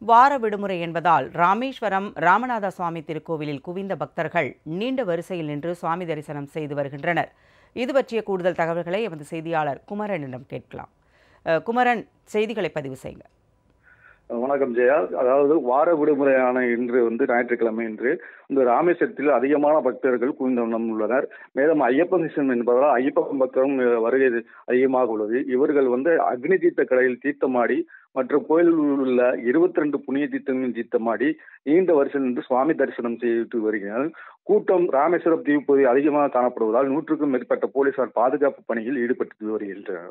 வார விடுமுறை என்பதால் ராமேஸ்வரம் ராமநாத சுவாமி திருக்கோவிலில் குவிந்த பக்தர்கள் நீண்ட வரிசையில் நின்று சுவாமி தரிசனம் செய்து வருகின்றனர் இது பற்றிய கூடுதல் தகவல்களை எமது செய்தியாளர் குமரனிடம் கேட்கலாம் அஹ், குமரன் செய்திகளை பதிவு செய்யுங்க வணக்கம் ஜெயா அதாவது வார விடுமுறையான இன்று வந்து ஞாயிற்றுக்கிழமை இன்று இந்த ராமேஸ்வரத்தில் அதிகமான பக்தர்கள் குவிந்த வண்ணம் உள்ளனர் மேலும் ஐயப்பன் சீசன் என்பதால் ஐயப்பன் பக்தரும் அஹ், வருகை அதிகமாக உள்ளது இவர்கள் வந்து அக்னி தீர்த்த கடையில் தீர்த்தமாடி மற்றும் கோயிலில் உள்ள இருபத்தி ரெண்டு புண்ணிய தீர்த்தங்களில் தீர்த்தமாடி நீண்ட வரிசையில் நின்று சுவாமி தரிசனம் செய்து வருகிறார்கள் கூட்டம் ராமேஸ்வரம் தீவு பகுதியில் அதிகமாக காணப்படுவதால் நூற்றுக்கும் மேற்பட்ட போலீசார் பாதுகாப்பு பணியில் ஈடுபட்டு வருகின்றனர்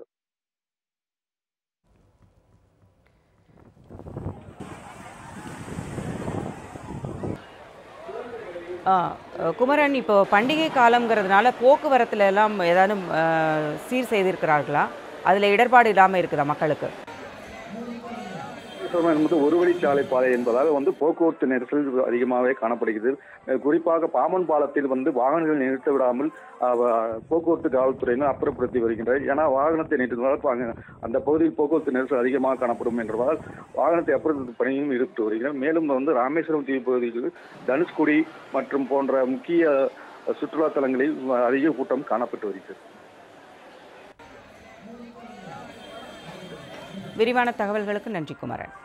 ஆ, அஹ், குமரன் இப்போ பண்டிகை காலம்ங்கிறதுனால போக்குவரத்துல எல்லாம் ஏதாவது அஹ், சீர் செய்திருக்கிறார்களா அதில் இடர்பாடு இல்லாமல் இருக்குதா மக்களுக்கு ராமேஸ்வரம் என்பது ஒரு வழிச்சாலை பாதை என்பதால் வந்து போக்குவரத்து நெரிசல் அதிகமாகவே காணப்படுகிறது அஹ் குறிப்பாக பாம்பன் பாலத்தில் வந்து வாகனங்கள் நிறுத்த விடாமல் அஹ், வ- போக்குவரத்து காவல்துறையினர் அப்புறப்படுத்தி வருகின்றனர் ஏன்னா வாகனத்தை நிறுத்தினால் பாங்க- அந்த பகுதியில் போக்குவரத்து நெரிசல் அதிகமாக காணப்படும் என்பதால் வாகனத்தை அப்புறப்படுத்தும் பணியும் ஈடுபட்டு வருகின்றனர் மேலும் வந்து ராமேஸ்வரம் தீவு பகுதியில் தனுஷ்குடி மற்றும் போன்ற முக்கிய அஹ், சுற்றுலா தலங்களில் அதிக கூட்டம் காணப்பட்டு வருகிறது விரிவான தகவல்களுக்கு நன்றி குமரன்